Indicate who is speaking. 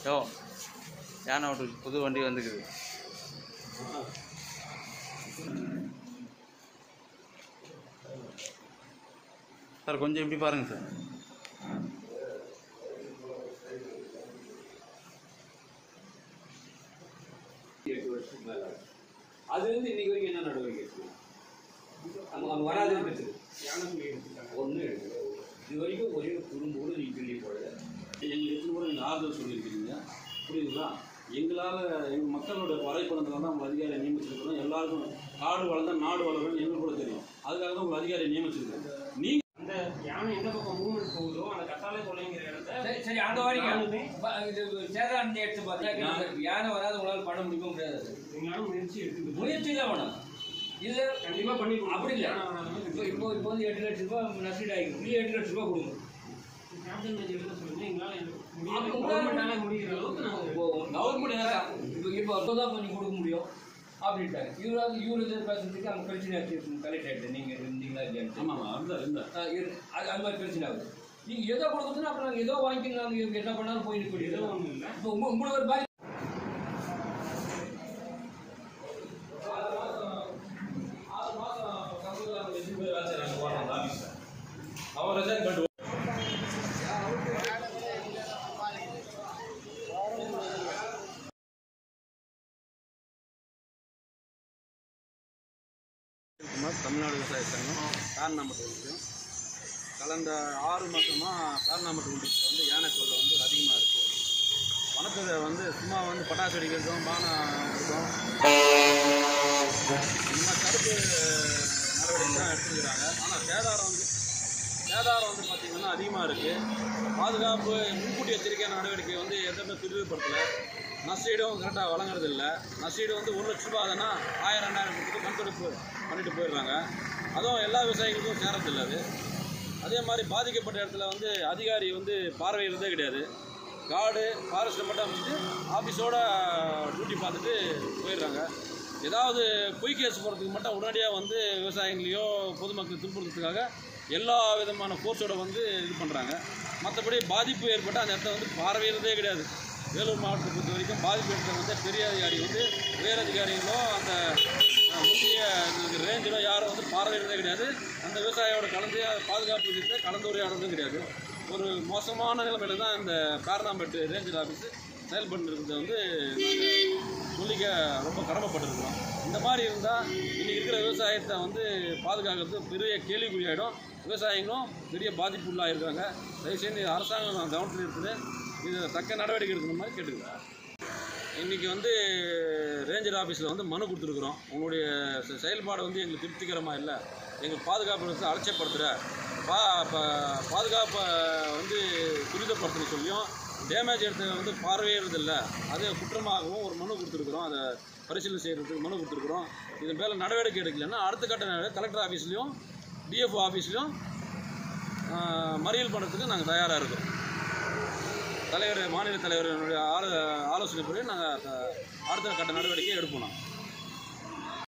Speaker 1: யோ யானை ஓட்டு புது வண்டி வந்துக்குது சார் கொஞ்சம் இப்படி பாருங்க சார்
Speaker 2: எட்டு வருஷத்துக்கு மேல ஆகுது. அது வந்து இன்னைக்கு வரைக்கும் என்ன நடவடிக்கை இருக்கு? அங்க அங்க வராதுன்னு இருக்குது ஒன்று இது வரைக்கும் ஒரே ஒரு குறும்பு கூட நீங்க சொல்லி போடல
Speaker 3: எங்களுக்கு எத்தனை முறை நீங்கள் ஆறுதல் சொல்லியிருக்கீங்க புரியுதுங்களா எங்களால் எங்கள் மக்களோட வரைபடத்தில் தான் உங்கள் அதிகாரியை நியமிச்சிருக்கிறோம் எல்லாருக்கும் காடு வளர்ந்தா நாடு வளரும்னு எங்களுக்கு கூட தெரியும் அதுக்காக தான் உங்கள் அதிகாரியை நியமிச்சிருக்கோம் நீங்கள்
Speaker 4: அந்த யானை எந்த பக்கம் மூவ்மெண்ட் போகுதோ அந்த கட்டாலே தொலைங்கிற இடத்த
Speaker 2: சரி சரி அங்க வரைக்கும் ப- இது சேதாரம் எடுத்து பார்த்தா யானை வராது உங்களால் பண்ண முடியுமா முடியாது
Speaker 4: நீங்களும் முயற்சி எடுத்துக்கிட்டு
Speaker 2: முயற்சி தான் வேணும் இது
Speaker 4: கண்டிப்பா பண்ணி கொடுப்போம்.
Speaker 2: அப்படி இல்லை
Speaker 4: யானை வராதுன்னு
Speaker 2: இப்போ இப்போ இப்போ வந்து எட்டு லட்ச ரூபாய் நஷ்டீடு ஆகிருக்கு நீ எட்டு லட்ச ரூபாய் கொடுங்க
Speaker 4: கேப்டன் மேஜர் எழுத சொல்லுங்க எங்களால எனக்கு
Speaker 2: அப்போ
Speaker 4: முடியல கவர்மெண்டால முடிகிற அளவுக்கு நாங்கள்
Speaker 2: இப்போ கவர்மெண்ட் இப்போ இப்போ அப்போதான் கொஞ்சம் கொடுக்க முடியும் அப்படின்ட்டாங்க இவராது இவரு இது பேசுறதுக்கு அங்கே பிரச்சனை ஆச்சு கலெக்ட் ஆகிட்டு நீங்கள் இருந்தீங்களா இல்லையான்னு
Speaker 3: ஆமாம் இருந்தார் இருந்தார்
Speaker 2: ஆ, இரு- அது அது மாதிரி பிரச்சனை ஆகுது நீங்கள் ஏதோ கொடுக்குதுன்னா அப்புறம் நாங்கள் ஏதோ வாங்கி நாங்கள் இவங்க என்ன பண்ணாலும் போயிட்டு போயிட்டு
Speaker 4: ஏதோ ஒன்றும் இல்லை
Speaker 2: இப்போ உங்க- உங்களுக்கு ஒரு பாய்
Speaker 3: அவர் ரெசைன் பண்ணிட்டு
Speaker 1: குமார் தமிழ்நாடு விவசாய சங்கம் காரணாமட்டு ஒன்றியம் கடந்த ஆறு மாதமாக காரணாமட்டு ஒன்றியத்தில் வந்து யானை தொல்லை வந்து அதிகமாக இருக்குது வனத்தை வந்து சும்மா வந்து பட்டாசு வெடிக்கிறதும் பானம் இருக்கும் இந்த மாதிரி தடுப்பு நடவடிக்கை தான் எடுத்துக்கிறாங்க ஆனால் சேதாரம் வந்து சேதாரம் வந்து பார்த்திங்கன்னா அதிகமாக இருக்குது பாதுகாப்பு முன்கூட்டி எச்சரிக்கை நடவடிக்கை வந்து எதுவுமே துரிதப்படுத்தலை நஷ்டீடும் கரெக்டாக வழங்குறது இல்லை நஷ்டீடு வந்து ஒரு லட்ச ரூபா அதுனா ஆயிரம் ரெண்டாயிரம் கொடுத்துட்டு கணக்கெடுப்பு பண்ணிட்டு போயிடுறாங்க அதுவும் எல்லா விவசாயிகளுக்கும் சேரதில்லை அது அதே மாதிரி பாதிக்கப்பட்ட இடத்துல வந்து அதிகாரி வந்து பார்வையிடுறதே கிடையாது கார்டு ஃபாரஸ்ட்டை மட்டும் அமைச்சிட்டு ஆஃபீஸோட டியூட்டி பார்த்துட்டு போயிடுறாங்க ஏதாவது பொய் கேஸ் போகிறதுக்கு மட்டும் உடனடியாக வந்து விவசாயிகளையோ பொதுமக்கள் துன்புறுத்துறதுக்காக எல்லா விதமான ஃபோர்ஸோட வந்து இது பண்ணுறாங்க மற்றபடி பாதிப்பு ஏற்பட்டால் அந்த இடத்த வந்து பார்வையிடுறதே கிடையாது வேலூர் மாவட்டத்தை பொறுத்த வரைக்கும் பாதிப்பு ஏற்பட்ட வந்து பெரிய அதிகாரி வந்து உயர் அதிகாரிகளோ அந்த அஹ், முக்கிய ரேஞ்சிலோ யாரும் வந்து பார்வையிடுறதே கிடையாது அந்த விவசாயியோட கலந்து பாதுகாப்பு விஷயத்தை கலந்துரையாடுறதும் கிடையாது ஒரு மோசமான நிலைமையில தான் இந்த காரணாம்பேட்டு ரேஞ்சர் ஆஃபீஸு செயல்பட்டு இருக்கிறத வந்து நாங்கள் சொல்லிக்க ரொம்ப கடமைப்பட்டிருக்கிறோம் இந்த மாதிரி இருந்தால் இன்றைக்கி இருக்கிற விவசாயத்தை வந்து பாதுகாக்கிறது பெரிய கேள்விக்குறியாயிடும் விவசாயிகளும் பெரிய பாதிப்புள்ளாக இருக்காங்க தயவுசெய்து அரசாங்கம் கவனத்தில் இருக்குது இது தக்க நடவடிக்கை எடுக்கிற மாதிரி கேட்டுக்கிறேன் இன்றைக்கி வந்து ரேஞ்சர் ஆஃபீஸில் வந்து மனு கொடுத்துருக்குறோம் உங்களுடைய செ- செயல்பாடு வந்து எங்களுக்கு திருப்திகரமாக இல்லை எங்களுக்கு பாதுகாப்பு வந்து அலட்சியப்படுத்துகிற பா பா- பாதுகாப்பை வந்து துரிதப்படுத்தணும் சொல்லியும் டேமேஜ் எடுத்த வந்து பார்வையிடுறதில்ல அது குற்றமாகவும் ஒரு மனு கொடுத்துருக்குறோம் அதை பரிசீலனை செய்கிறதுக்கு மனு கொடுத்துருக்குறோம் இதன் மேலே நடவடிக்கை எடுக்கலைன்னா அடுத்த கட்ட நடவடிக்கை கலெக்டர் ஆஃபீஸ்லேயும் டிஎஃப்ஓ ஆஃபீஸ்லேயும் மறியல் பண்ணுறதுக்கு நாங்கள் தயாராக இருக்கோம் தலைவர் மாநில தலைவருடைய ஆலோ ஆலோசனைப்படி நாங்கள் அடுத்த கட்ட நடவடிக்கை எடுப்போம் நாங்கள்